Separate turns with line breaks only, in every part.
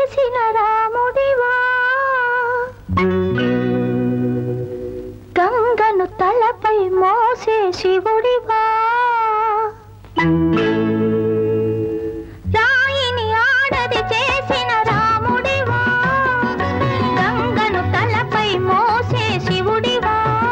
చేసిన రాముడివా గంగను తలపై మోసే శివుడివా రాయిని ఆడది చేసిన రాముడివా గంగను తలపై మోసే శివుడివా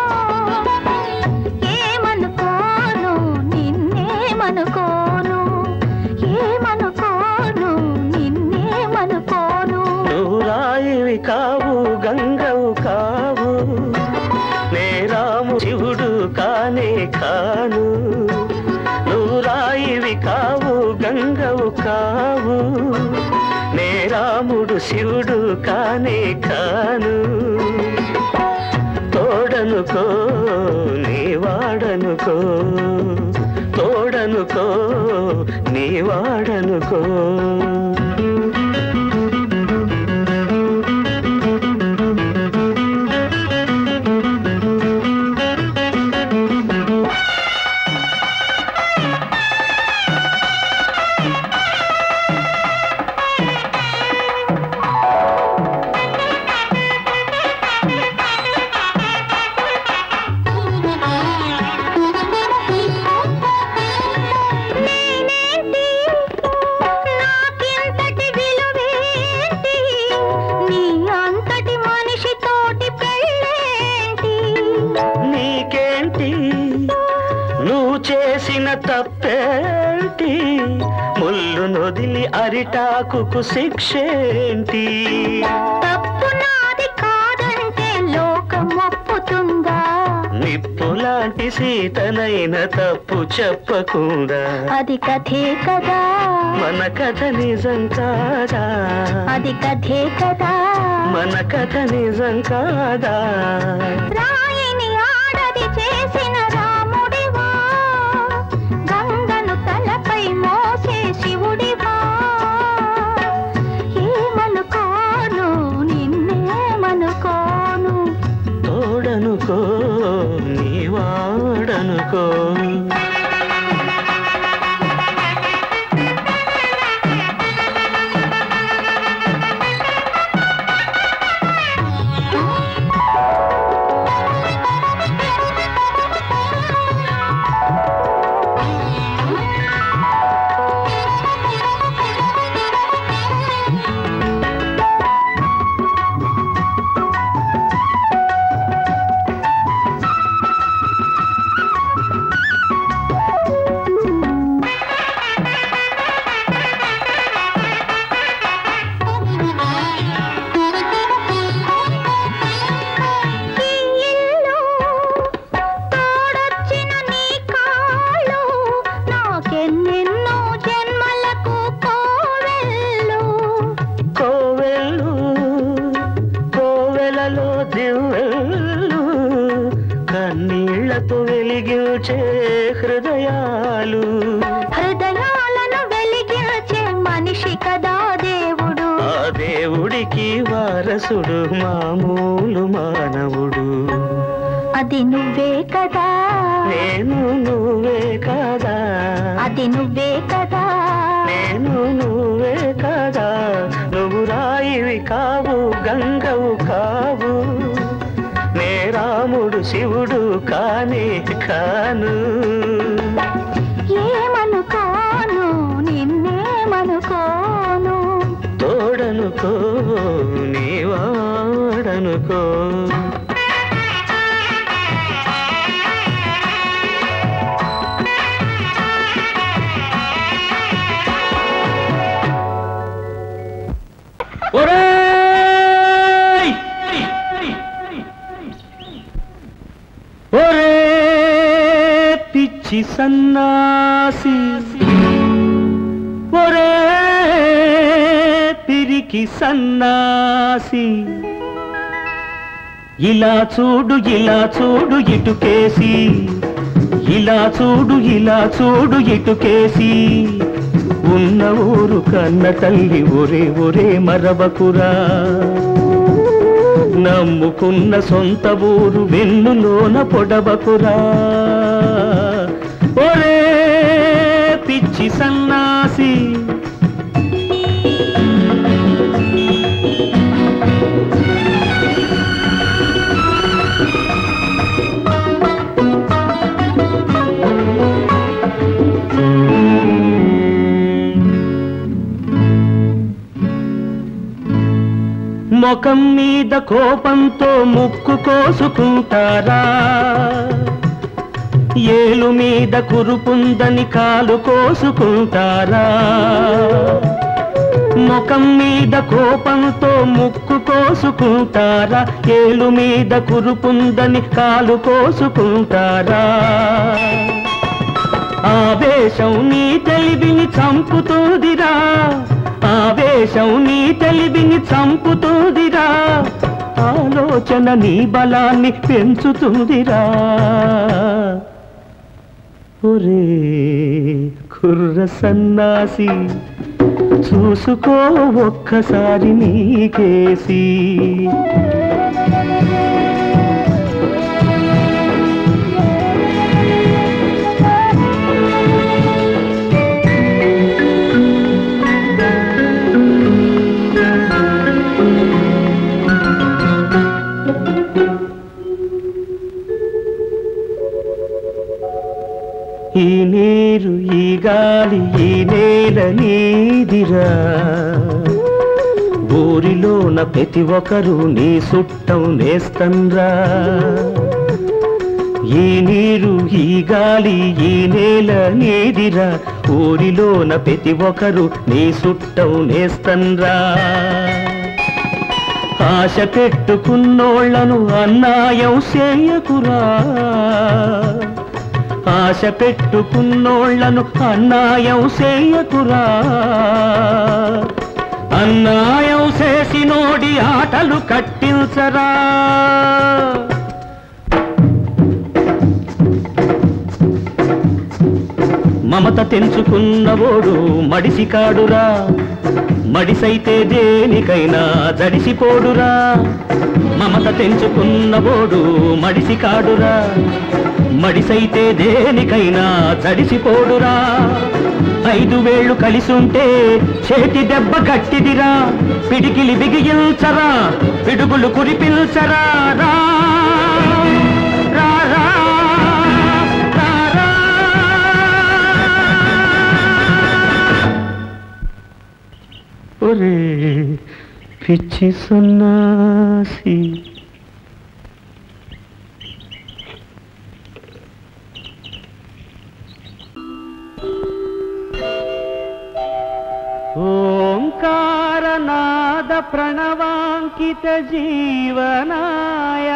ఏమనుకోను నిన్నేమనుకోను ఏమనుకోను నిన్నేమనుకోను
నువ్వు రాయివి కావు గంగవు కావు నే రాము శివుడు కానే కాను నువ్వు రాయివి కావు గంగవు కావు నే రాముడు శివుడు కానే కాను తోడనుకో నీ వాడనుకో తోడనుకో నీ వాడనుకో
నేనేంటి నాకింతటి విలువేంటి నీ అంతటి మనిషితోటి పెళ్ళేంటి
నీకేంటి నువ్వు చేసిన తప్పేంటి ముళ్ళు నొదిలి అరిటాకుకు శిక్షేంటి
తప్పు నాది కాదంటే లోకం ఒప్పుతుందా
నిప్పు లాంటి సీతనైన తప్పు చెప్పకుండా
అది కథే కదా
మన కథ నిజం కాదా
అది కథే కదా
మన కథ నిజం కాదా
రాయిని ఆడది చేసిన రాముడివా గంగను తలపై మోసే శివుడివా ఏమనుకోను నిన్నేమనుకోను
తోడనుకో నీ వాడనుకో
ఈ ఇల్లు తోడొచ్చిన నీ కాళ్ళు నాకెన్నెన్నో జన్మలకు కోవెళ్ళు
కోవెళ్ళు కోవెలలో దివ్వెళ్ళు కన్నీళ్లతో వెలిగించే హృదయాలు
హృదయాలను వెలిగించే మనిషి కదా దేవుడు
ఆ దేవుడికి వారసుడు మామూలు మానవుడు
అది నువ్వే కదా
నేను నువ్వే కదా
అది నువ్వే కదా
నేను నువ్వే కదా నువ్వు రాయివి కావు గంగవు కావు నే రాముడు శివుడు కానే కాను
ఏమనుకోను నిన్నేమనుకోను
తోడనుకో నీ వాడనుకో ఒరేయ్! ఒరే పిచ్చి సన్నాసి ఒరే పిరికి సన్నాసి ఇలా చూడు ఇలా చూడు ఇటుకేసి ఇలా చూడు ఇలా చూడు ఇటుకేసి ఉన్న ఊరు కన్న తల్లి ఒరే ఒరే మరవకురా నమ్ముకున్న సొంత ఊరు వెన్నులోన పొడవకురా ఒరే పిచ్చి సన్నాసి ముఖం మీద కోపంతో ముక్కు కోసుకుంటారా ఏలు మీద కురుపుందని కాలు కోసుకుంటారా ముఖం మీద కోపంతో ముక్కు కోసుకుంటారా ఏలు మీద కురుపుందని కాలు కోసుకుంటారా ఆవేశం నీ తెలివిని చంపుతుందిరా ఆవేశం నీ తెలివిని చంపుతుందిరా ఆలోచన నీ బలాన్ని పెంచుతుందిరా ఒరే కుర్ర సన్నాసి చూసుకో ఒక్కసారి నీకేసి ఈ నీరు ఈ గాలి ఈ నేల నీదిరా ఊరిలోన ప్రతి ఒక్కరు నీ సుట్టం నేస్తంరా ఈ నీరు ఈ గాలి ఈ నేల నీదిరా ఊరిలోన ప్రతి ఒక్కరు నీ సుట్టం నేస్తంరా ఆశ పెట్టుకున్నోళ్లను అన్నాయం చేయకురా ఆశ పెట్టుకున్నోళ్లను అన్నాయం చేయకురా అన్నాయం చేసినోడి ఆటలు కట్టించరా మమత తెంచుకున్నవోడు మడిసి కాడురా మడిసైతే దేనికైనా జడిసిపోడురా మమత తెంచుకున్నవోడు మడిసి కాడురా మడిసైతే దేనికైనా జడిసిపోడురా ఐదు వేళ్ళు కలిసుంటే చేతి దెబ్బ గట్టిదిరా పిడికిలి బిగియించరా పిడుగులు కురిపిల్చరా రా రా, రా, రా, రా. ఒరే పిచ్చి సన్నాసి ఓంకారనాద ప్రణవాంకిత జీవనాయ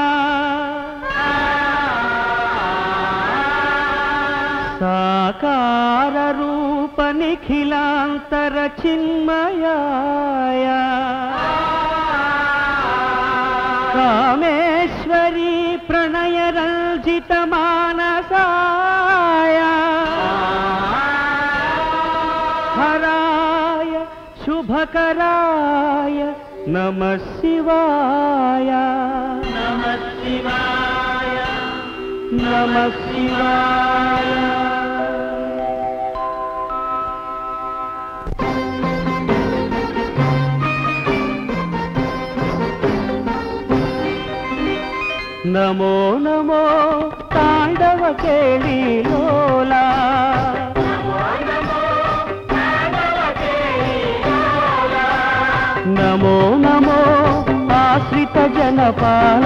సాకార రూప నిఖిలాంతర చిన్మయాయ కామేశ్వరీ ప్రణయ రంజిత మానసాయ హరాయ శుభకరాయ నమ శివాయ నమ శివాయ నమ శివాయ నమో నమో తాండవ కేళీలోలా నమో నమో ఆశ్రిత జనపాల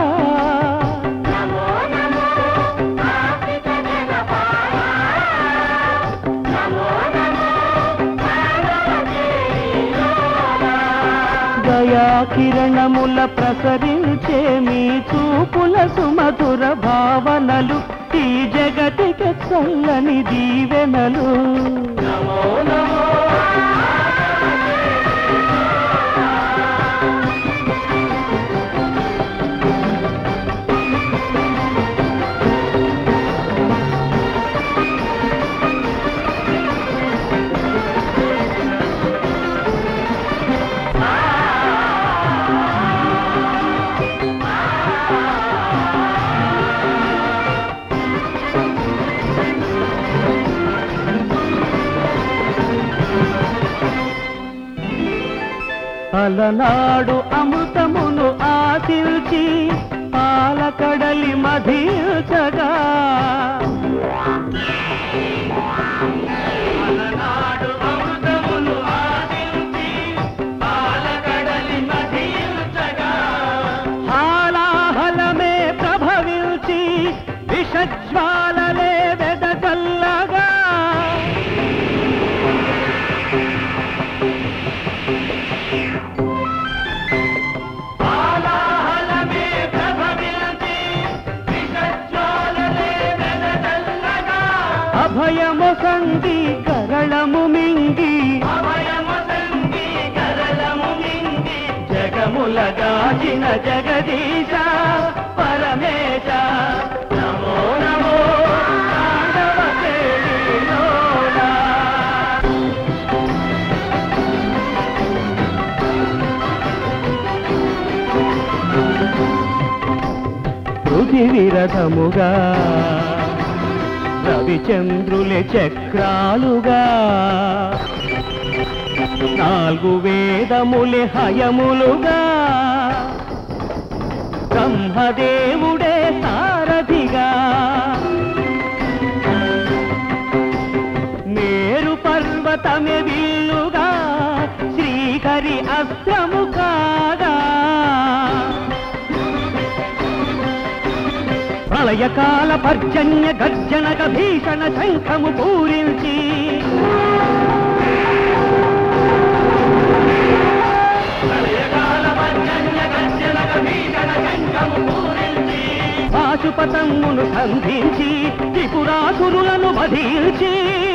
దయా కిరణముల ప్రసరించే మీ చూపుల సుమధుర భావనలు ఈ జగతికి చల్లని దీవెనలు నమో నమో అలనాడు అమృతమును ఆశించి పాలకడలి మధించగా అలనాడు అమృతమును ఆశించి పాలకడలి మధించగా లోలగాచిన జగదీశ పరమేశ నమో నమో తాండవ కేళిలోలా. పృథివీ రథముగా రవిచంద్రులే చక్రాలుగా నాలుగు వేదములే హయములుగా బ్రహ్మదేవుడే సారథిగా మేరు పర్వతమే విల్లుగా శ్రీహరి అస్త్రము కాగా ప్రళయకాల పర్జన్య గర్జనక భీషణ శంఖము పూరించి పాశుపతమ్మును సంధించి త్రిపురాసురులను వధించి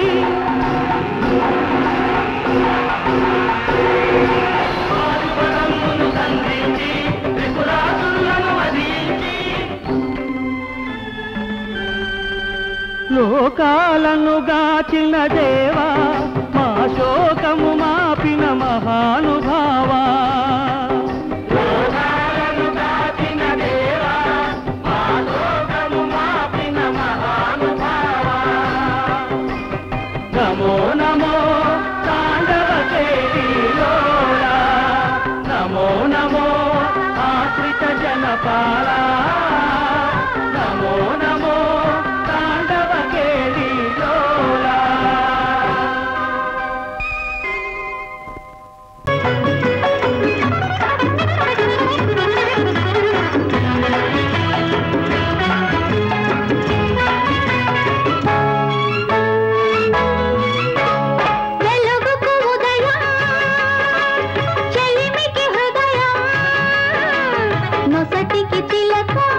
లోకాలను గాచిన దేవా మా శోకము మాపిన మహానుభావా నమో నమో తాండవ కేళిలోలా నమో నమో ఆశ్రిత జనపాల నమో నమో తాండవ కేళిలోలా
వెలుగుకు ఉదయం చెలిమికి హృదయం నొసటికి తిలకం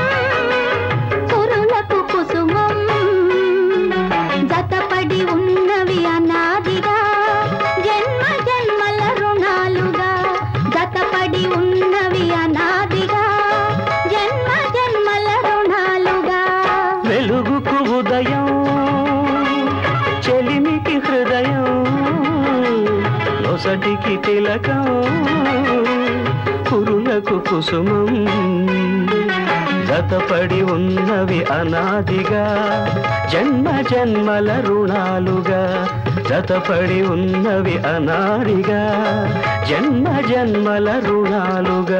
కురులకు కుసుమం జతపడి ఉన్నవి అనాదిగా జన్మ జన్మల రుణాలుగా జతపడి ఉన్నవి అనాదిగా జన్మ జన్మల రుణాలుగా
వెలుగుకు ఉదయం చెలిమికి హృదయం నొసటికి తిలకం కురులకు కుసుమం జతపడి ఉన్నవి అనాదిగా జన్మ జన్మల రుణాలుగా జతపడి ఉన్నవి అనాదిగా జన్మ జన్మల రుణాలుగా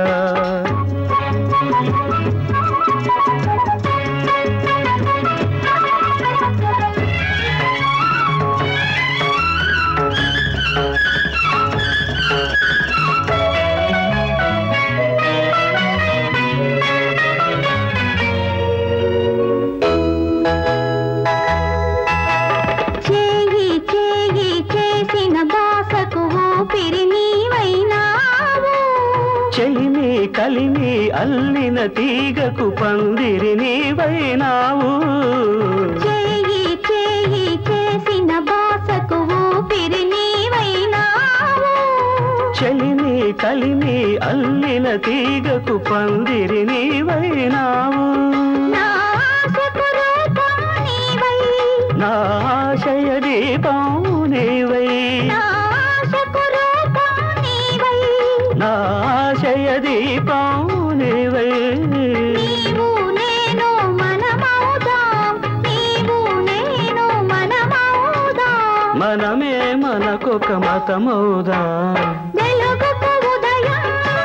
చేయి చేయి చేసిన బాసకు ఊపిరి నీవైనావు
చెలిమి కలిమి అల్లిన తీగకు పందిరి నీవైనావు
చేయి చేయి చేసిన బాసకు ఊపిరి నీవైనావు
చెలిమి కలిమి అల్లిన తీగకు పందిరి నీవైనావు
నా ఆశకు రూపం నీవై
నా ఆశయ దీపం నీవై
నా ఆశకు రూపం నీవై
నా ఆశయ దీపం నీవై
నీవు నేను మనమవుదాం నీవు నేను మనమవుదాం
మనమే మనకొక మతమౌదా
వెలుగుకు ఉదయం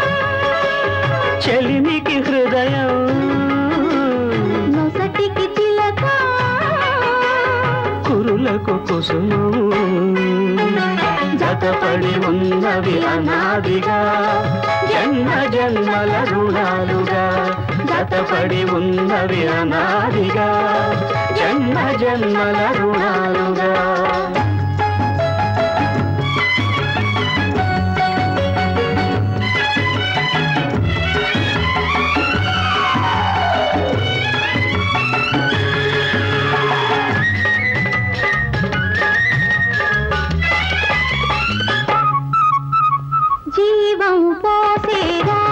చెలిమికి హృదయం
నొసటికి చిలక
కురులకు కుసుమం జతపడి ఉన్నవి అనాదిగా జన్మ జన్మల రుణాలుగా జతపడి ఉన్నవి అనాదిగా జన్మ జన్మల రుణాలుగా
జీవం పోసే రా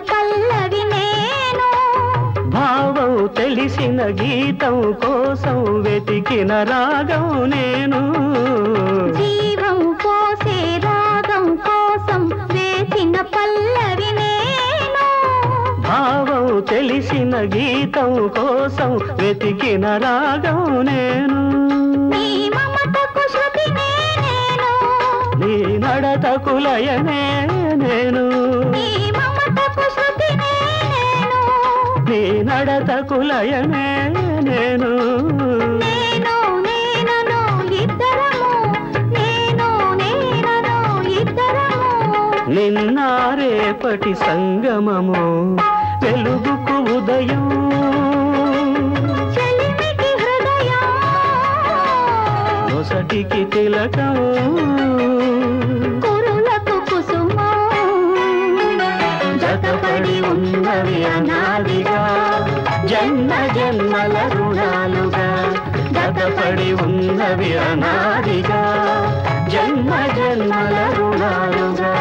పల్లవి నేను
భావం తెలిసిన గీతం కోసం వెతికిన రాగం నేను
జీవం పోసే రాగం కోసం వేసిన పల్లవి నేను
భావం తెలిసిన గీతం కోసం వెతికిన రాగం నేను
నీ మమతకు శృతినే నేను
నీ నడతకు లయనే నేను
నీ మమతకు శృతినే నేను
నీ నడతకు లయనే నేను
నేను నేనను ఇద్దరము నేను నేనను ఇద్దరము
నిన్న రేపటి సంగమము వెలుగుకు ఉదయం
చెలిమికి హృదయం
నొసటికి తిలకం
కురులకు కుసుమం
జతపడి ఉన్నవి అనాదిగా జన్మ జన్మల రుణాలుగా జతపడి ఉన్నవి అనాదిగా జన్మ జన్మల రుణాలుగా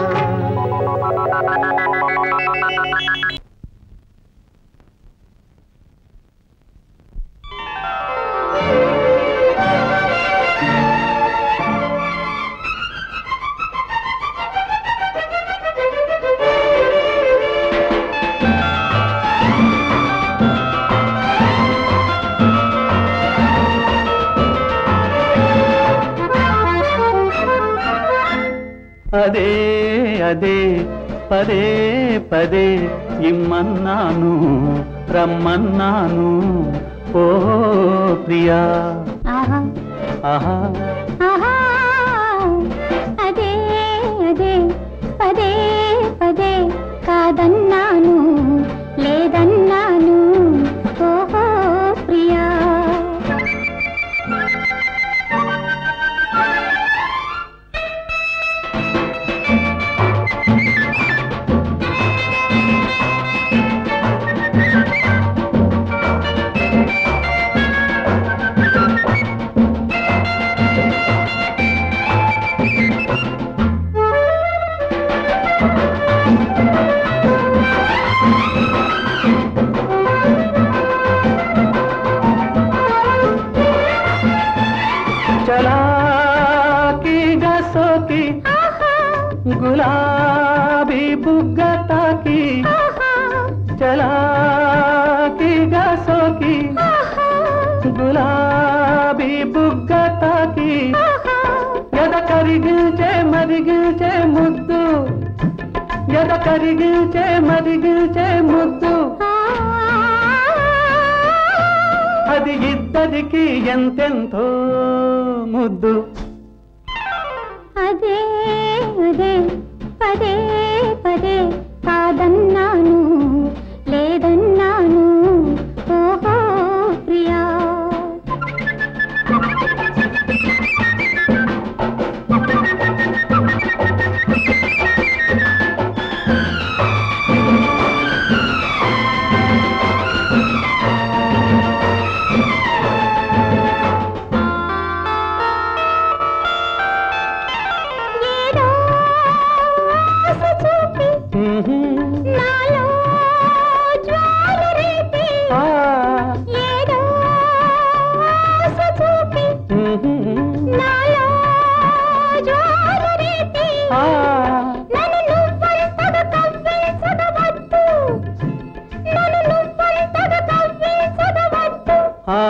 అదే అదే పదే పదే ఇమ్మన్నాను రమ్మన్నాను ఓ ప్రియా
ఆహా
ఆహా
ఆహా అదే అదే పదే పదే కాదన్నాను లేదన్నాను ఓహో ప్రియా
చలాకీగా సోకి గులాబీ బుగ్గ తాకి చలాకీగా సోకి గులాబీ బుగ్గ తాకి ఎద కరిగిల్చే మరిగిల్చే ముద్దు ఎద కరిగిల్చే మరిగిల్చే ముద్దు అది ఇద్దరికి ఎంతెంతో ముద్దు
అదే అదే పదే పదే కాదన్నాను లేదన్నాను ఓహో ప్రియా ఏదో ఆశ చూపి నాలో జ్వాల రేపి
ఆ,
ఏదో ఆశ చూపి నాలో జ్వాల రేపి
ఆ,
నన్ను నువ్వంతగా కవ్వించదవద్దు నన్ను నువ్వంతగా కవ్వించదవద్దు
ఆ.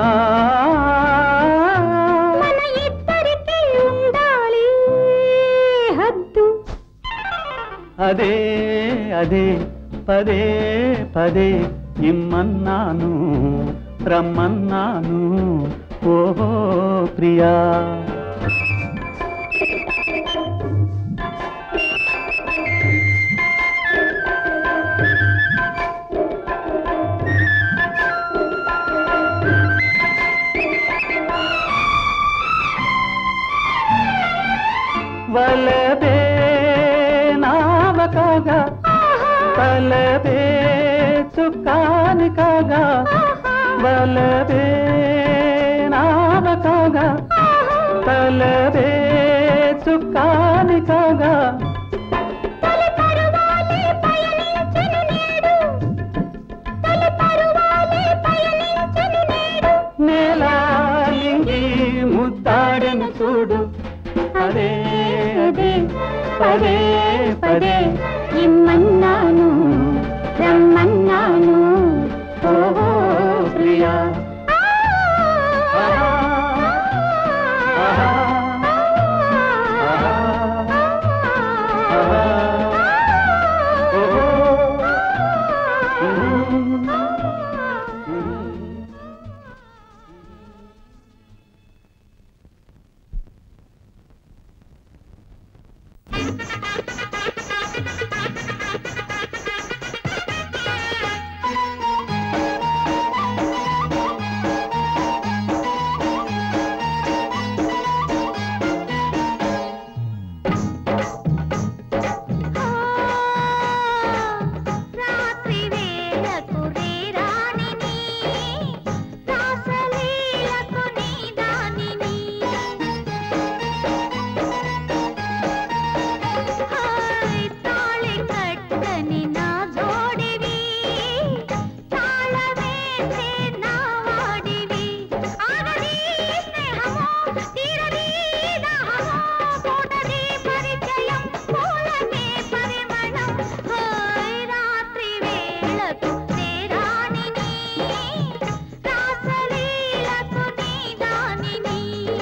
మన ఇద్దరికీ ఉండాలి హద్దు
అదే అదే పదే పదే ఇమ్మన్నాను రమ్మన్నాను ఓహో ప్రియా వలబే నావ కాగా తలబే చుక్కాని కాగా వలబే నావ కాగా తలబే చుక్కాని కాగా
తొలి పరువాలే పయనించ పదే పదే పదే ఇమ్మన్నాను రమ్మన్నాను ఓ ప్రియా రాత్రి వేళకు రేరాణిని రాసలీలకు నీదానిని హాయ్ తాళి కట్టని నా జోడివి తాళమేసే నా వాడివి ఆగది స్నేహమో తీరది దాహమో పూటది పరిచయం పూలకే పరిమళం హాయ్ రాత్రి వేళకు తేరానిని రాసలీలకు నీదానిని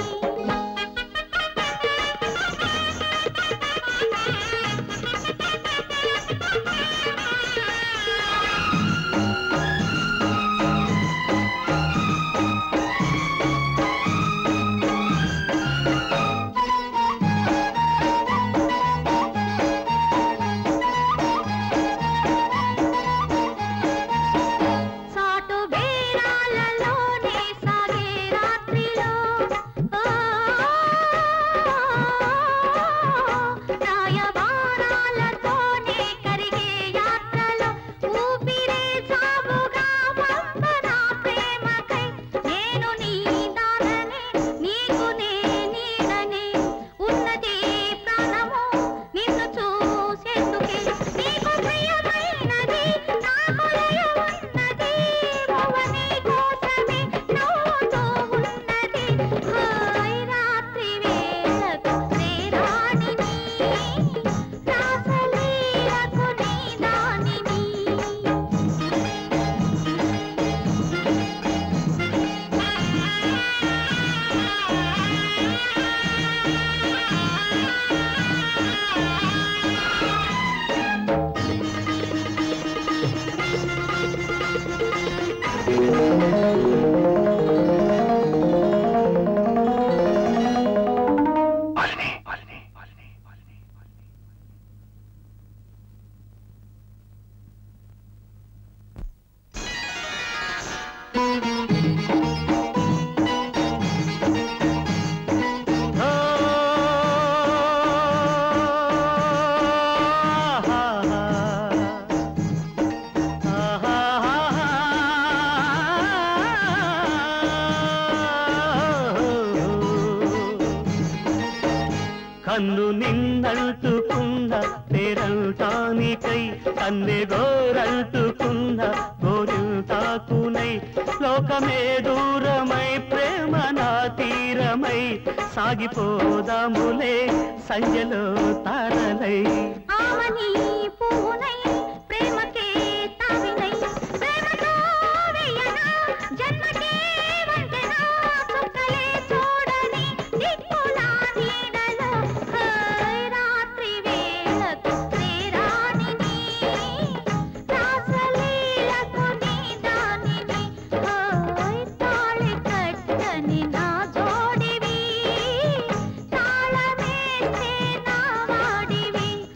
సాటు బేరాలలోనే సాగే రాత్రిలో రాయబారాలతోనే కరిగే యాత్రలో ఊపిరే సాగుగా పంపన ప్రేమకై నేను నీ దాననే నీకు నే నీడనే ఉన్నది ప్రాణము నిన్ను చూసేందుకే నీకు ప్రియమైనది నాకు లయ ఉన్నది భువని కోసమే నవ్వుతూ ఉన్నది హాయ్ రాత్రి వేళకు శ్రీరాణిని రాసలీలకు నీదానిని
కన్ను నిన్నల్టుకున్న పేరంటానికై కన్నె గోరంటుకున్న గోరింటాకునై లోకమే దూరమై ప్రేమ నా తీరమై సాగిపోదాములే సంజలో తారలై
ఆమని పువ్వునై ప్రేమకే తావినై ప్రేమతో వెయ్యనా జన్మకే వంతెనా చుక్కలే చూడని దిక్కుల నీడలో హాయ్ రాత్రి వేళకు శ్రీరాణిని రాసలీలకు నీదానిని హాయ్ తాళి కట్టని నా జోడివి తాళమేసే నా వాడివి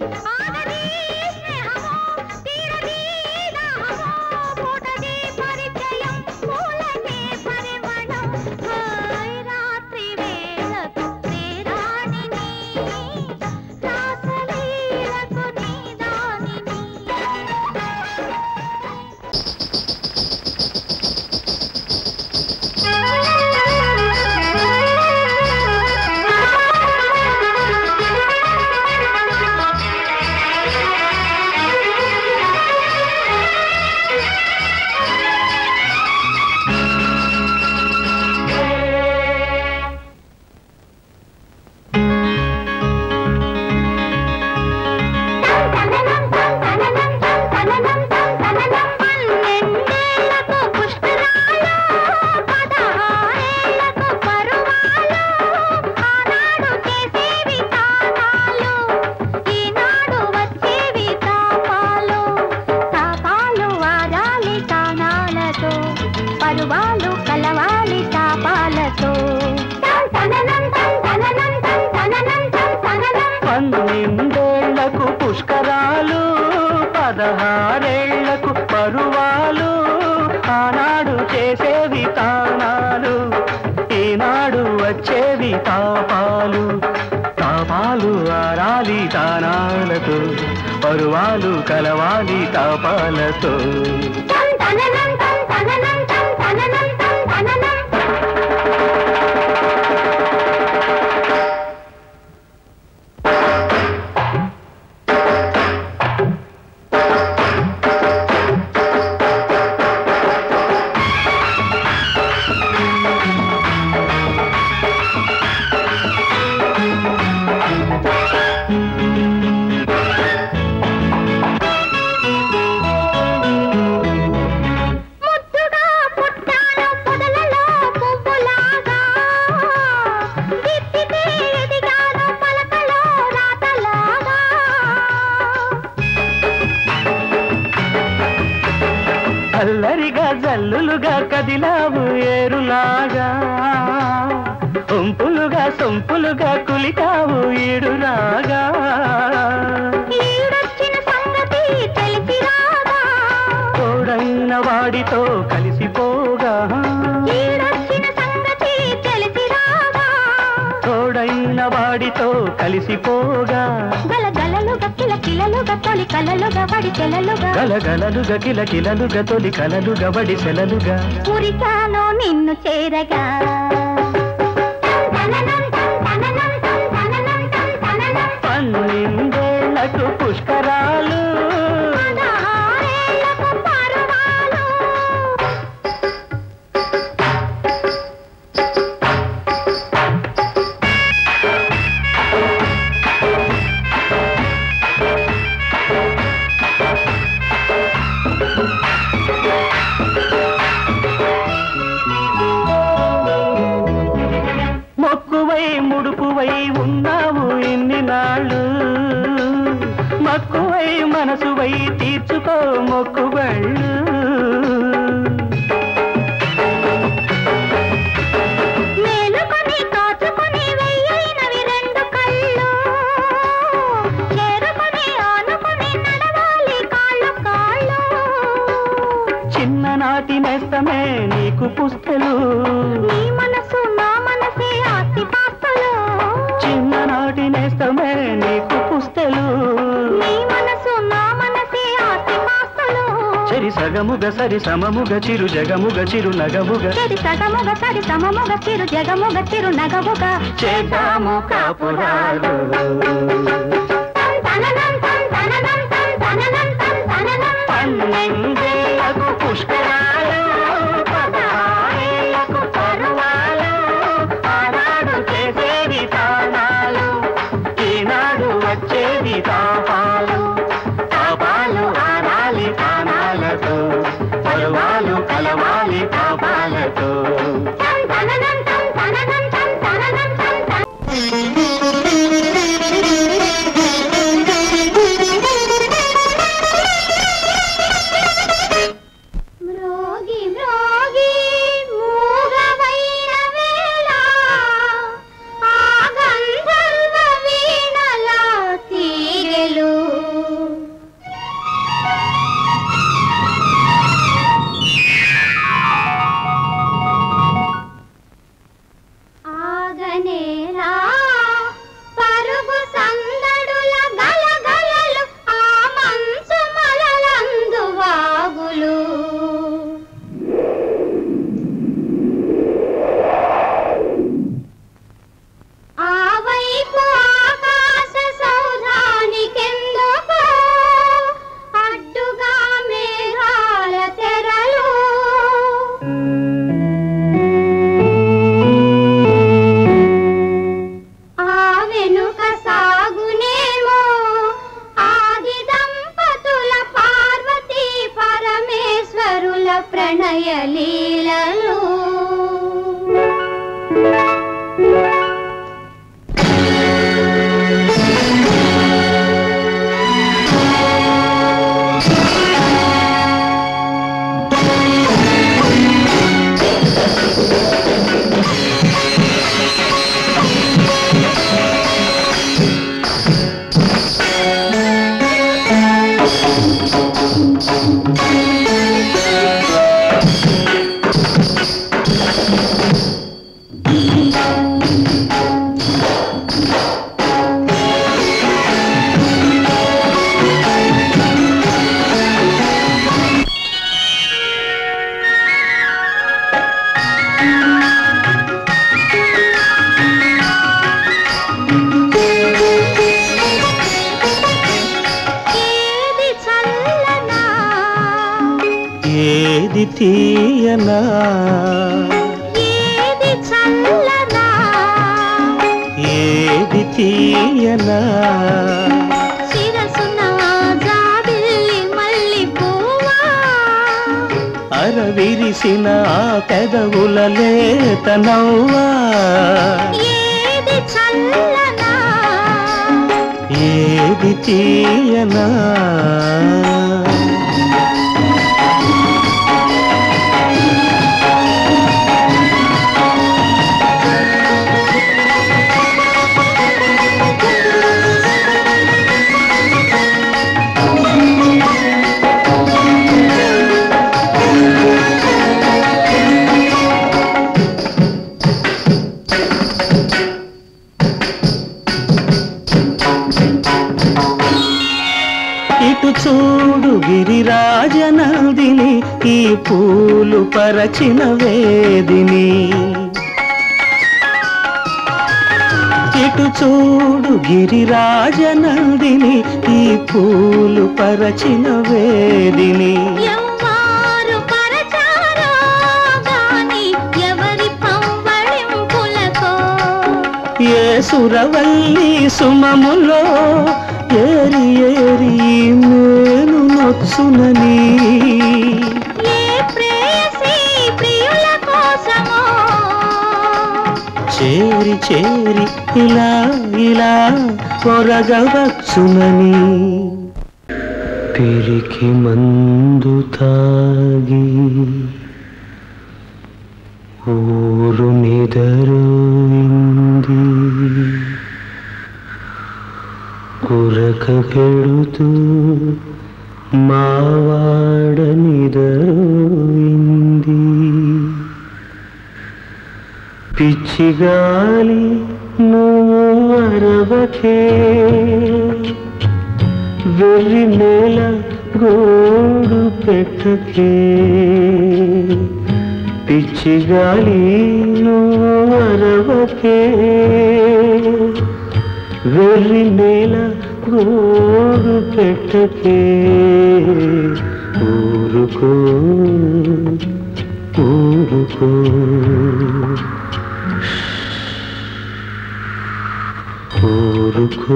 పుష్కరాలు పదహారేళ్లకు పరువాలు ఆనాడు చేసేవి తానాలు ఈనాడు వచ్చేవి తాపాలు తాపాలు ఆరాలి తానాలతో పరువాలు కలవాలి తాపాలతో
తం తననం తం తననం తం తననం తం తననం ముద్దుగా పుట్టాను పొదలలో పువ్వులాగా దిద్దితే ఎదిగాను పలకలో రాతలాగా
అల్లరిగా జల్లులుగా కదిలావు ఏరులాగా ఒంపులుగా సొంపులుగా కులికావు ఈడులాగా
ఈడొచ్చిన సంగతి తెలిసి రాగా
తోడైన వాడితో కలిసిపోగా
ఈడొచ్చిన సంగతి తెలిసి రాగా
తోడైన వాడితో కలిసిపోగా
గలగలలుగా కిలకిలలుగా తొలి కలలుగా వడి తెలలుగా
గలగలలుగా కిలకిలలుగా తొలి కలలుగా వడి సెలలుగా
మురికాను నిన్ను చేరగా
పన్నెండేళ్లకు పుష్కరాలు
పదహారేళ్లకు పరువాలు.
మొక్కువై ముడుపువై ఉన్నావు ఇన్ని నాళ్ళు మక్కువై మనసువై తీర్చుకో మొక్కుబళ్ళు
మేలుకొని కాచుకొని వెయ్యైనవి రెండు కళ్ళు చేరుకొని ఆనుకొని నడవాలి కాళ్ళు కాళ్ళు
చిన్ననాటి నేస్తమే నీకు పుస్తలు
నీ మనసు నా మనసే ఆస్తి పాస్తులు
చిన్ననాటి నేస్తమే నీకు పుస్తలు
నీ మనసు నా మనసే ఆస్తి పాస్తులు
చెరి సగముగ సరి సమముగ చిరు జగముగ చిరు నగముగ
చెరి సగముగ సరి సమముగ చిరు జగముగ చిరు నగముగ
చేద్దాము కాపురాలు
తం తననం తం తననం తం తననం తం తననం
పన్నెండేళ్లకు పుష్కరాలు పదహారేళ్లకు పరువాలు ఆనాడు చేసేవి తానాలు ఈనాడు వచ్చేవి తాపాలు తాపాలు ఆరాలి తానాలతో పరువాలు కలవాలి తాపాలతో
తం తననం తం తననం తం తననం తం తన మ్రోగి మ్రోగి మూగవైన వేళ ఆ గంధర్వ వీణల తీగెలు ఆగనేలా పరుగు సందడుల గలగలలు ఆ మంచు మలలందు వాగులు ఆ వైపు ఆకాశ సౌధానికెందుకో అడ్డుగా మేఘాల తెరలు ఆ వెనుక సాగునేమో ఆది దంపతుల పార్వతీ పరమేశ్వరుల ప్రణయ లీలలు
తీయనా
ఏది చల్లనా
ఏది తీయనా
శిరసున జాబిల్లి మల్లి పువ్వా
అరవిరిసిన ఆ పెదవుల లేత నవ్వా
ఏది చల్లనా
ఏది తీయనా ఇటు చూడు గిరిరాజనందిని ఈ పూలు పరచిన వేదిని ఇటు చూడు గిరిరాజనందిని ఈ పూలు పరచిన వేదిని
ఎవ్వారు పరచారో గాని ఎవరి పంవళింపులకో
ఏ సురవల్లి సుమములో ఏరి ఏరి మేను నొచ్చునని
ఏ ప్రేయసి ప్రియుల కోసమో
చేరి చేరి ఇలా ఇలా కొరగవచ్చునని పిరికి మందు తాగి ఊరు నిదరోయింది కురక పెడుతూ మావాడ నిదరోయింది పిచ్చిగాలి నువ్వు అరవకే వెర్రి నేల గోడు పెట్టకే పిచ్చిగాలి నువ్వు అరవకే వెర్రి నేల గోడు పెట్టకే ఊరుకో ఊరుకో ఊరుకో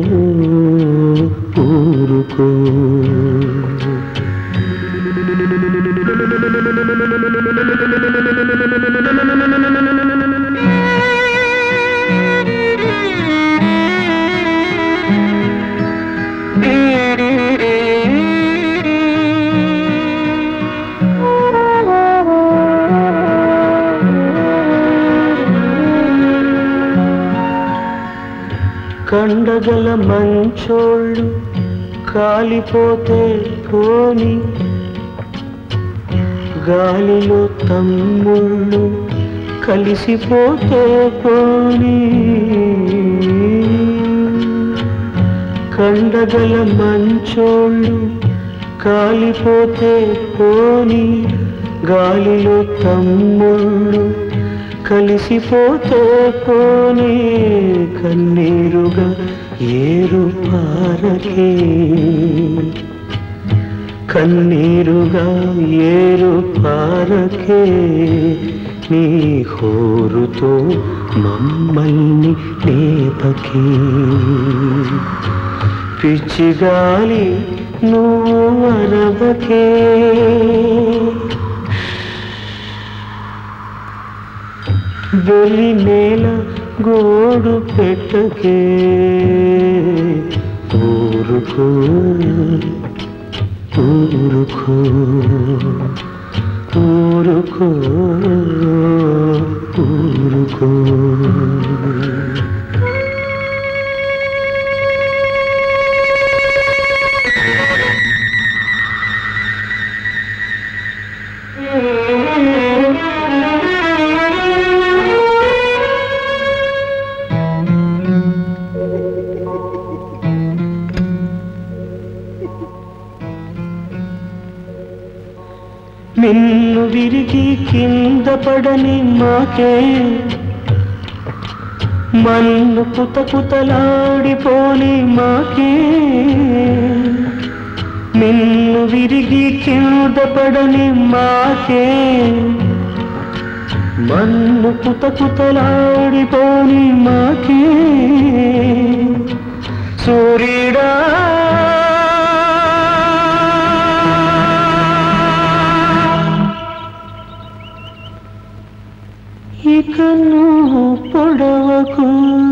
ఊరుకో కండగల మంచోళ్ళు కాలిపోతే పోని గాలిలో తమ్ముళ్ళు కలిసిపోతే పోని కండగల మంచోళ్ళు కాలిపోతే పోని గాలిలో తమ్ముళ్ళు కలిసిపోతే పోనీ కన్నీరుగా ఏరు పారకే కన్నీరుగా ఏరు పారకే నీ హోరుతో మమ్మల్ని లేపకే పిచ్చిగాలి నువ్వు అరవకే వెర్రి నేల గోడు పెట్టకే ఊరుకో ఊరుకో ఊరుకో ఊరుకో నిన్ను విరిగి కింద పడని మాకే మన్ను కుత కుతలాడిపోని మాకే నిన్ను విరిగి కింద పడని మాకే మన్ను కుత కుతలాడిపోని మాకే సూర్యుడా ఇక నువ్వు పొడవకు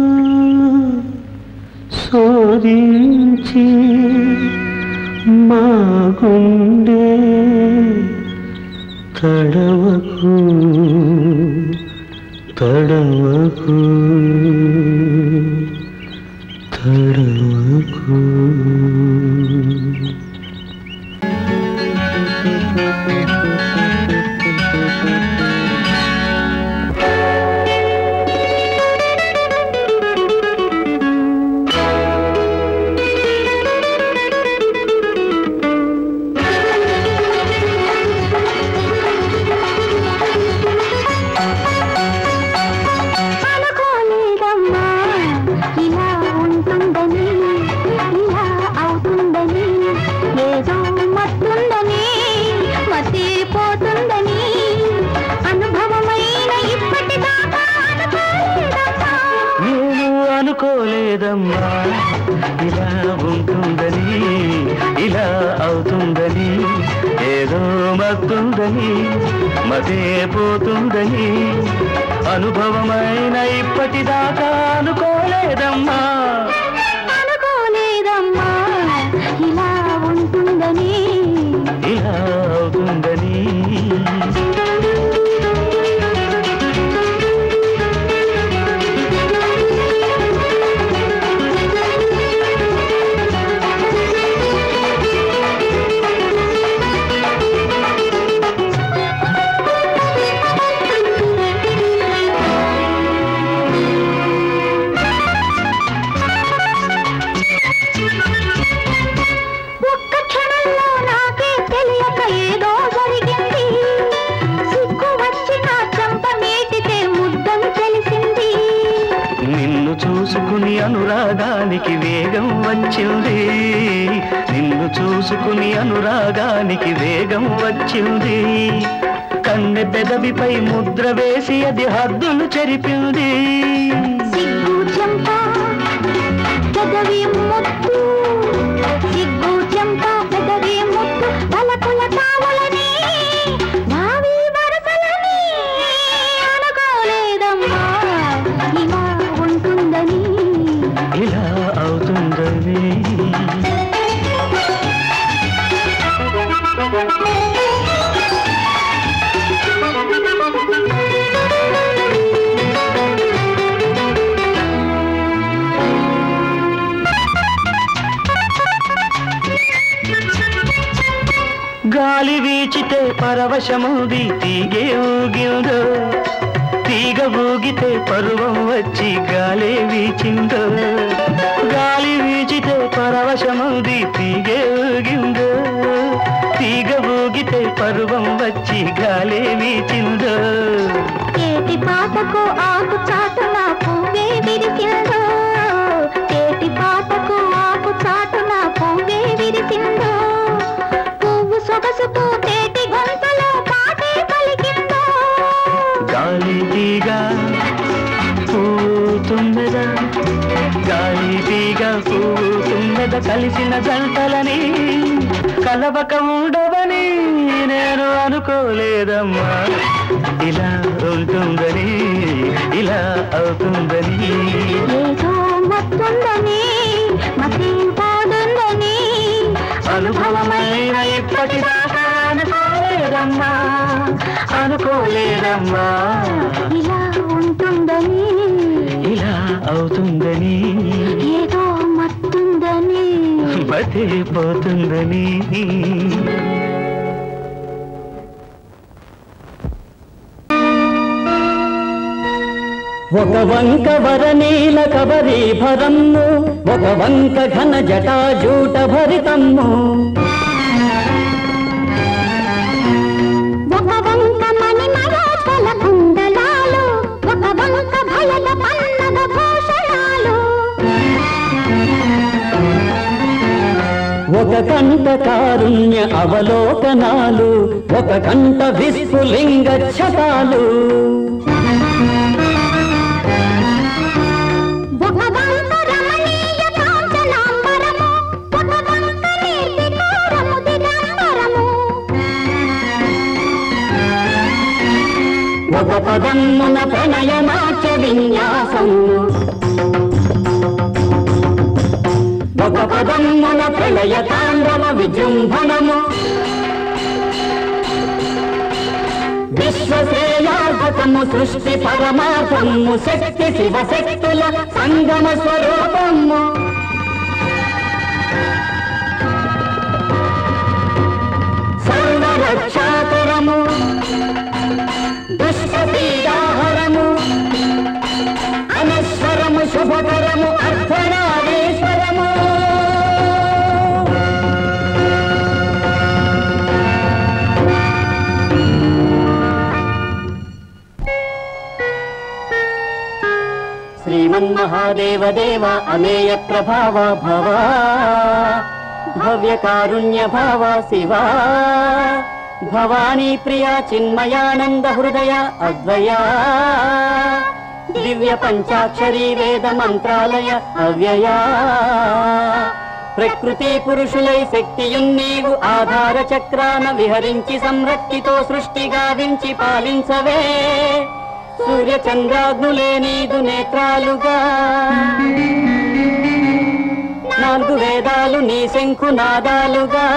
శోధించి మా గుండె తడవకు తడవకు తడవకు
అనుకోలేదమ్మా ఇలా ఉంటుందని ఇలా అవుతుందని ఏదో మత్తుందని మతిపోతుందని అనుభవమైన ఇప్పటిదాకా అనుకోలేదమ్మా
నేను అనుకోలేదమ్మా ఇలా ఉంటుందని ఇలా అవుతుందని ఏదో మత్తుందని మతే పోతుందని అనుభవమైన ఇప్పటిదాకా అనుకోలేదమ్మా
అనుకోలేదమ్మా ఇలా ఉంటుందని
ఇలా అవుతుందని
ఒక్క క్షణంలో నాకే తెలియక ఏదో జరిగింది సిగ్గు వచ్చి నా చెంప మీటితే ముద్దను తెలిసింది
నిన్ను చూసుకుని అనురాగానికి వేగం వచ్చింది నిన్ను చూసుకుని అనురాగానికి వేగం వచ్చింది కన్నె పెదవిపై ముద్ర వేసి అది హద్దులు చెరిపింది
సిగ్గు చెంప పెదవి ముద్దు సిగ్గు చెంప పెదవి ముద్దు పలకుల తావులని నావి వరసలని అనుకోలేదమ్మా ఇలా ఉంటుందని
ఇలా అవుతుందని గాలి వీచితే పరవశముది తీగే ఊగిందో తీగ ఊగితే పరువం వచ్చి గాలే వీచిందో గాలి వీచితే పరవశముది తీగే ఊగిందో తీగ ఊగితే పరువం వచ్చి గాలే వీచిందో
ఏటి పాటకు ఆకు చాటున పువ్వే విరిసిందో ఏటి పాటకు ఆకు చాటున పువ్వే విరిసిందో పువ్వు సొగసుతో తేటి గొంతులో పాటే పలికిందో
గాలి తీగ పూతున్నద గాలి తీగ పూతున్నద కలిసిన జంటలని కలవక ఉండవని నేను అనుకోలేదమ్మా ఇలా ఉంటుందని ఇలా అవుతుందని
ఏదో మత్తుందని మతి పోదుందని
అనుభవమైన ఇప్పటిదాకా అనుకోలేదమ్మా అనుకోలేదమ్మా
ఇలా ఉంటుందని
ఇలా అవుతుందని
ఏదో మత్తుందని
మతే పోతుందని
ఒక వంక వరనీల కబరీభరమ్ము ఒక వంక ఘన జటాజూట భరితమ్ము
ఒక వంక మణి మరాఠల కుండలాలు ఒక వంక భయల పన్నగ భూషణాలు
ఒక కంట కారుణ్య అవలోకనాలు ఒక కంట విస్ఫులింగ క్షతాలు
భగవంత రమణీయ కాంచనాంబరము భగవంత నిర్వికారము దిగంబరము
ఒక పదమ్మున ప్రణయనాట్య విన్యాసము ఒక పదమ్మున ప్రళయ తాండవ విజృంభణము విశ్వశ్రేయాగతము సృష్టి పరమార్థము శక్తి శివశక్తుల సంగమ స్వరూపము సర్వరక్షాకరము దుష్టపీడాహరము అనశ్వరము శుభకరము అర్ధనారీశ్వరము శ్రీమన్మహాదేవ దేవ అమేయ ప్రభావ భవ భవ్య కారుణ్య భావ శివా భవానీ ప్రియ చిన్మయానంద హృదయ అద్వయా దివ్య పంచాక్షరీ వేద మంత్రాలయ అవ్యయా ప్రకృతి పురుషులై శక్తియున్ నీవు ఆధార చక్రాన విహరించి సంరక్తితో సృష్టి గావించి పాలించవే సూర్య చంద్రాగ్నులే నీదు నేత్రాలుగా నాలుగు వేదాలు నీ శంకు నాదాలుగా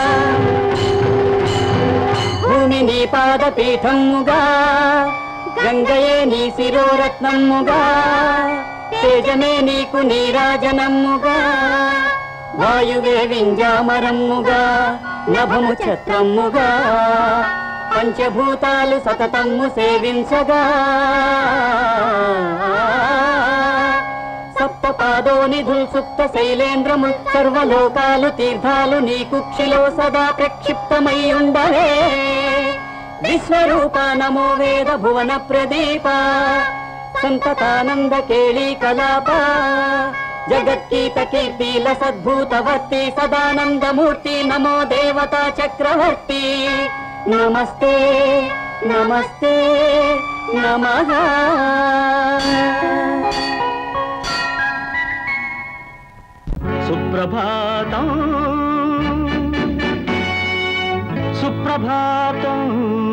భూమి నీ పాదపీఠముగా గంగయే నీ శిరోరత్నముగా తేజమే నీకు నీరాజనముగా వాయువే వింజామరమ్ముగా నభము ఛత్రమ్ముగా పంచభూతాలు సతతమ్ము సేవించగా సప్త పాదోనిధుల్ సుప్త శైలేంద్రము సర్వలోకాలు తీర్థాలు నీ కుక్షిలో సదా ప్రక్షిప్తమై ఉండవే విశ్వరూప నమో వేద భువన ప్రదీప సంతతానంద కేళీ కలాప జగత్కీత కీర్తిల సద్భూతవర్తి సదానందమూర్తి నమో దేవతా చక్రవర్తి నమస్తే నమస్తే నమః
సుప్రభాతం సుప్రభాతం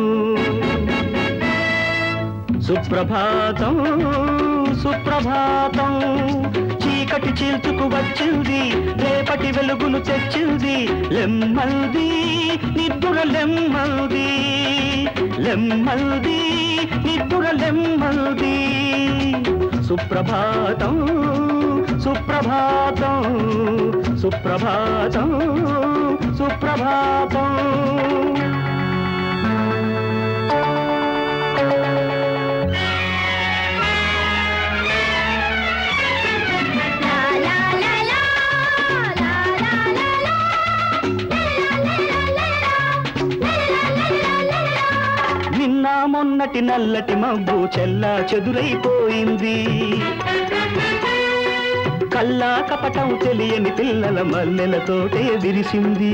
సుప్రభాతం సుప్రభాతం చీకటి చీల్చుకు వచ్చింది రేపటి వెలుగును తెచ్చింది లెమ్మల్ది నిద్దుర లెమ్మల్ది లెమ్మల్ది నిద్దుర లెమ్మల్ది సుప్రభాతం సుప్రభాతం సుప్రభాతం సుప్రభాతం నిన్న మొన్నటి నల్లటి మబ్బు చెల్లా చెదురైపోయింది కల్లా కపటం తెలియని పిల్లల మల్లెలతోటే విరిసింది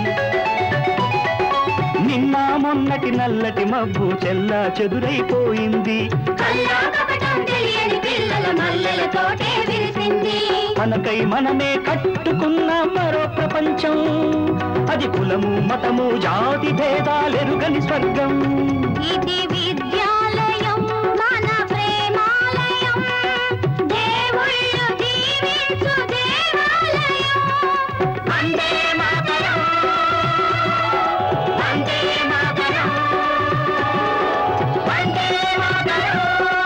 నిన్న మొన్నటి నల్లటి మబ్బు చెల్లా చెదురైపోయింది మనకై మనమే కట్టుకున్న మరో ప్రపంచం అది కులము మతము జాతి భేదాలెరుగని స్వర్గం
ఇది విద్యాలయం మన ప్రేమాలయం దేవుళ్ళు దీవించు దేవాలయం వందే మాతరం వందే మాతరం వందే మాతరం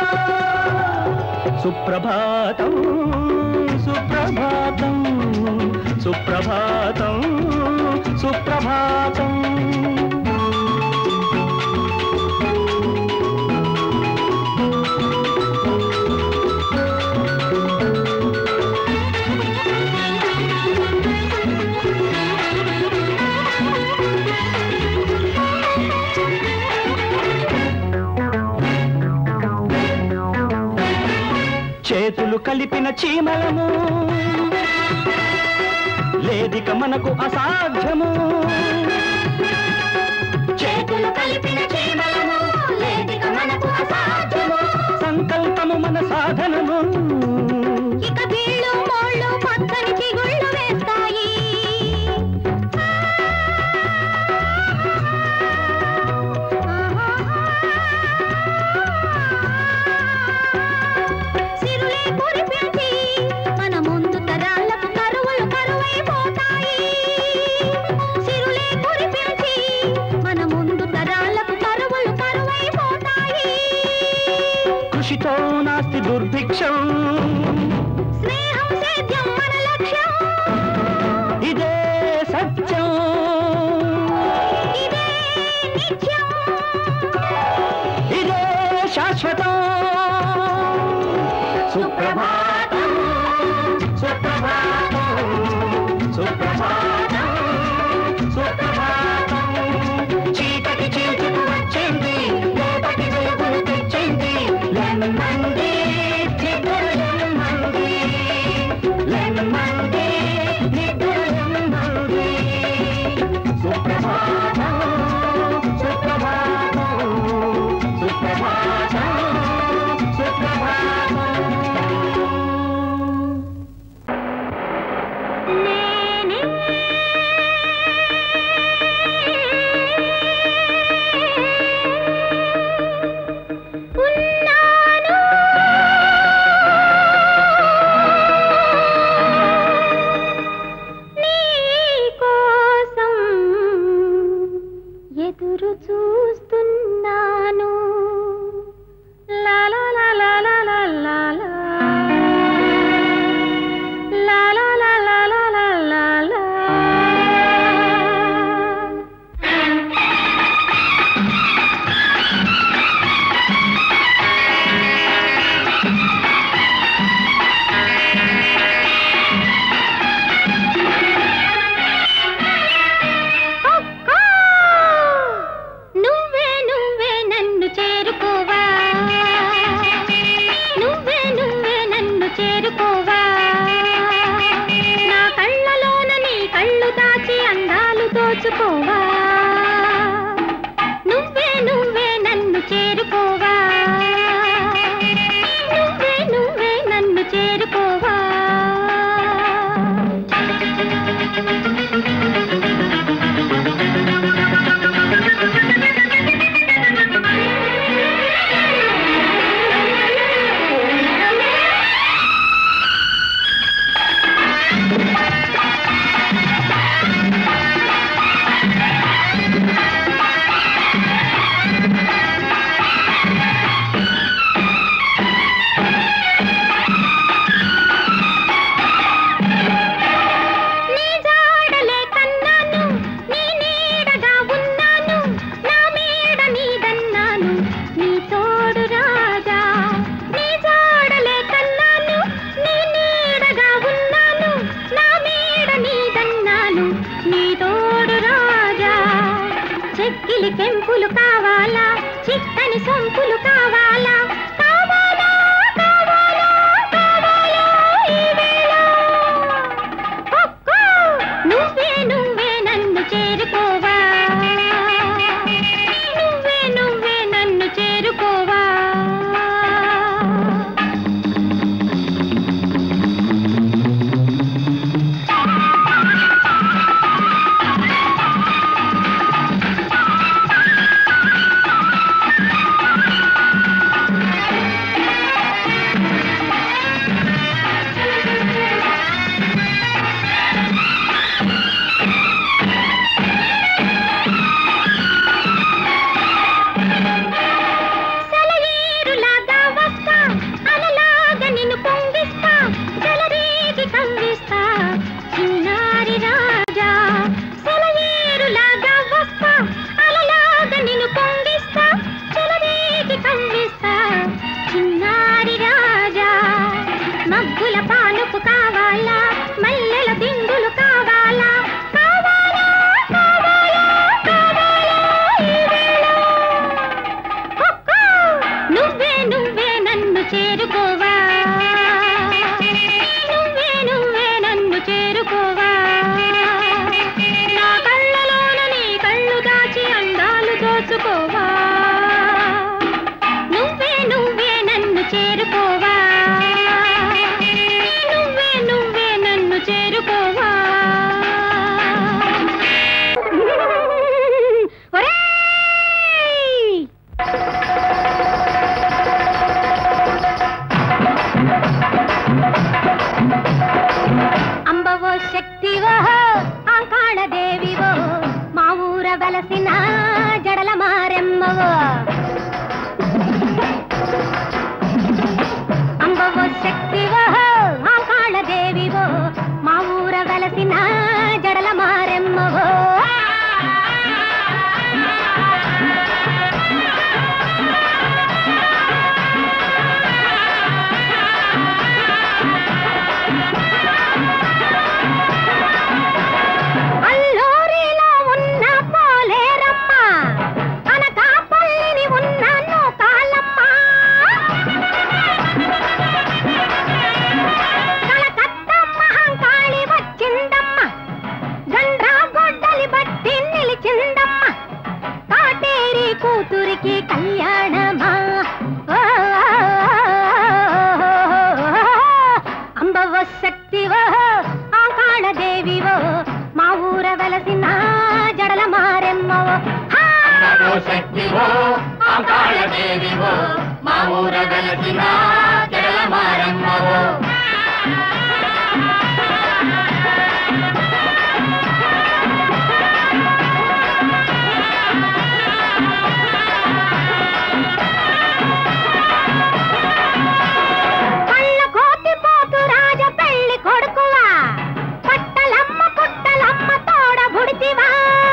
సుప్రభాతం సుప్రభాతం సుప్రభాతం సుప్రభాతం చేతులు కలిపిన చీమలము లేదిక మనకు అసాధ్యము
చేతులు కలిపిన చీమలము లేదిక మనకు అసాధ్యము
సంకల్పము మన సాధనము
ఇక వీళ్ళు మోళ్ళు పక్కని చిగుళ్ళు వేస్తాయి సిరులే కురిపించి మన ముందు తరాలకు కరువులు కరువైపోతాయి సిరులే కురిపించి మన ముందు తరాలకు కరువులు కరువైపోతాయి
కృషితో నాస్తి దుర్భిక్షం
స్నేహం సేద్యం మన లక్ష్యం
ఇదే సత్యం
ఇదే నిత్యం
ఇదే శాశ్వతం సుప్రభాతం సుప్రభాతం సుప్రభాతం సుప్రభాతం చీకటి చీచుకు వచ్చింది లోపటి వెలుగులు తెచ్చింది లెమ్మంది నిద్ర లెమ్మంది లెమ్మంది నిద్ర లెమ్మంది సుప్రభాతం సుప్రభాతం సుప్రభాతం సుప్రభాతం
నేనే ఉన్నాను నీ కోసం ఎదురు చూస్తున్నాను లా లా లా లా లా లా లా లా. లా లా లా లా లా లా లా లా. అక్కా! నువ్వే నువ్వే నన్ను చేరుకోవా నువ్వే నువ్వే నన్ను చేరుకోవా నా కళ్ళలోన నీ కళ్ళు దాచి అందాలు దోచుకోవా నువ్వే నువ్వే నన్ను చేరుకోవా నువ్వే నువ్వే నన్ను చేరుకోవా నీ జాడలే కన్నాను నీ నీడగా ఉన్నాను నా మేడ నీదన్నాను నీ తోడు రాజా నీ జాడలే కన్నాను నీ నీడగా ఉన్నాను నా మేడ నీదన్నాను నీ తోడు రాజా చెక్కిలి కెంపులు కావాలా చిక్కని సొంపులు కావాలా కావాలా కావాలా కావాలా ఈ వేళ అక్కా! నువ్వే నువ్వే నన్ను చేరుకోవా నువ్వే నువ్వే నన్ను చేరుకోవా
ఓ శక్తివో అంకాళ దేవివో మా ఊర వెలసిన జడల మారమ్మవో
కళ్ళ కోతి పోతు రాజ పెళ్లి కొడుకువా పట్టలమ్మ పుట్టలమ్మ తోడ బుడితివా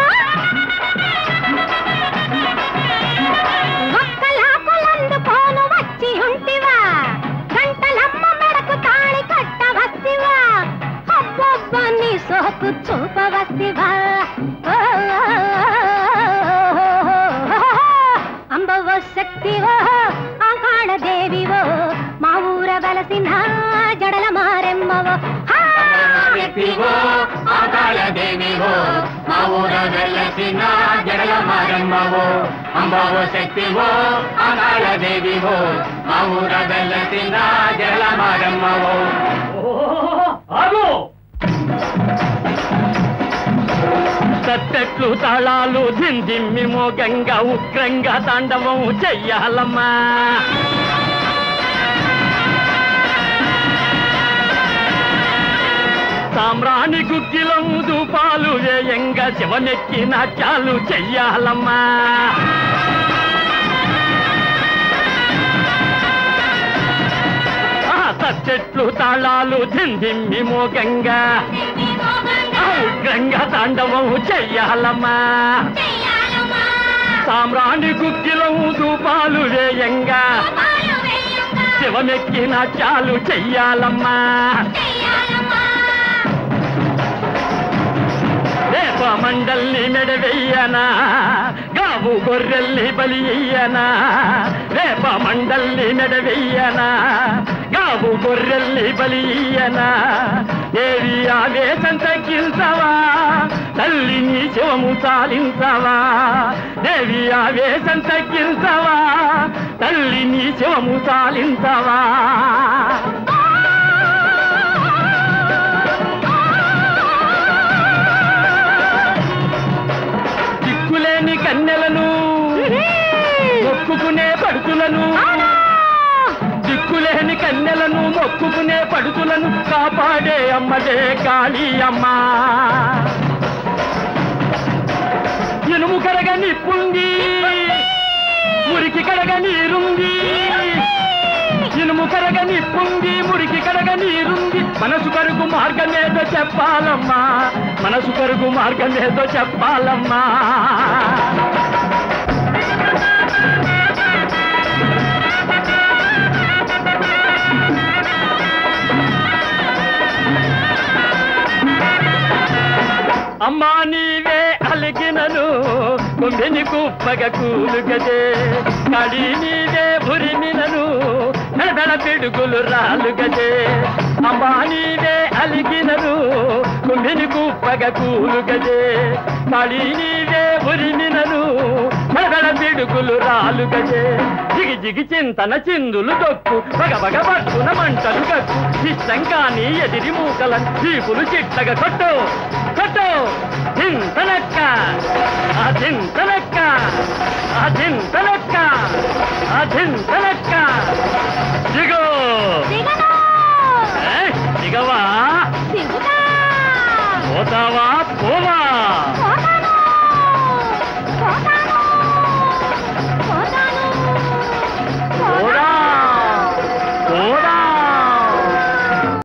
ఒక్కలాకులందుకోను వచ్చి ఉంటివా గంటలమ్మ మెడకు తాళి కట్ట వస్తివా అబ్బబ్బ నీ సోకు చూప వస్తివా అంబవ శక్తివో ఆకాళ దేవివో మా ఊర వెలసిన జడల మారెమ్మవో హా!
వ్యక్తివో ఆకాళ దేవివో మా ఊర వెలసిన జడల మారమ్మవో అంబావో శక్తివో ఆకాళ దేవివో మా ఊర వెలసిన జడల మారమ్మవో
ఆగు తత్తెట్లు తాళాలు దిందిమ్మి మోగంగా ఉగ్రంగా తాండవం చెయ్యాలమ్మా సామ్రాణి గుగ్గిలం దూపాలు వేయంగా శివనెక్కి నాట్యాలు చెయ్యాలమ్మా ఆ తత్తెట్లు తాళాలు దిందిమ్మి మోగంగా ఆ ఉగ్రంగా తాండవం చెయ్యాలమ్మా సామ్రాణి గుగ్గిలం దూపాలు వేయంగా శివమెక్కి నాట్యాలు చెయ్యాలమ్మా రేప మండల్ని మెడవెయ్యనా గావు గొర్రెల్ని బలి ఇయ్యనా రేప మండల్ని మెడవెయ్యనా గావు గొర్రెల్ని బలి ఇయ్యనా దేవి ఆవేశం తగ్గించవా తల్లిని శివము చాలించవా దేవి ఆవేశం తగ్గించవా తల్లిని శివము చాలించవా దిక్కులేని కన్నెలను మొక్కుకునే పడుతులను దిక్కులేని కన్నెలను మొక్కుకునే పడుతులను కాపాడే అమ్మదే కాళీ అమ్మ ఇనుము కడగ నిప్పుంది మురికి కడగ నీరుంది ఇనుము కరగ నిప్పుంది మురికి కడగ నీరుంది మనసు కరుగు మార్గమేదో చెప్పాలమ్మా మనసు కరుగు మార్గమేదో చెప్పాలమ్మా అమ్మా నీవే అలిగినను కుంభిని కుప్పగ కూలుగదే కడి నీవే భురిమినను నడబెడ పిడుగులు రాలుగదే అమ్మా నీవే అలిగినను కుంభిని కుప్పగ కూలుగదే కడి నీవే భురిమినను నడబెడ పిడుగులు రాలుగదే జిగి జిగి చింతన చిందులు దొక్కు బగ బగ పట్టున మంటలు కక్కు ఇష్టం కాని ఎదిరి మూకలను చీపులు చిట్టగా కొట్టు కొట్టు చింతనక్క ఆ చింతనక్క ఆ చింతనక్క ఆ చింతనక్క దిగో
దిగను
ఏ, దిగవా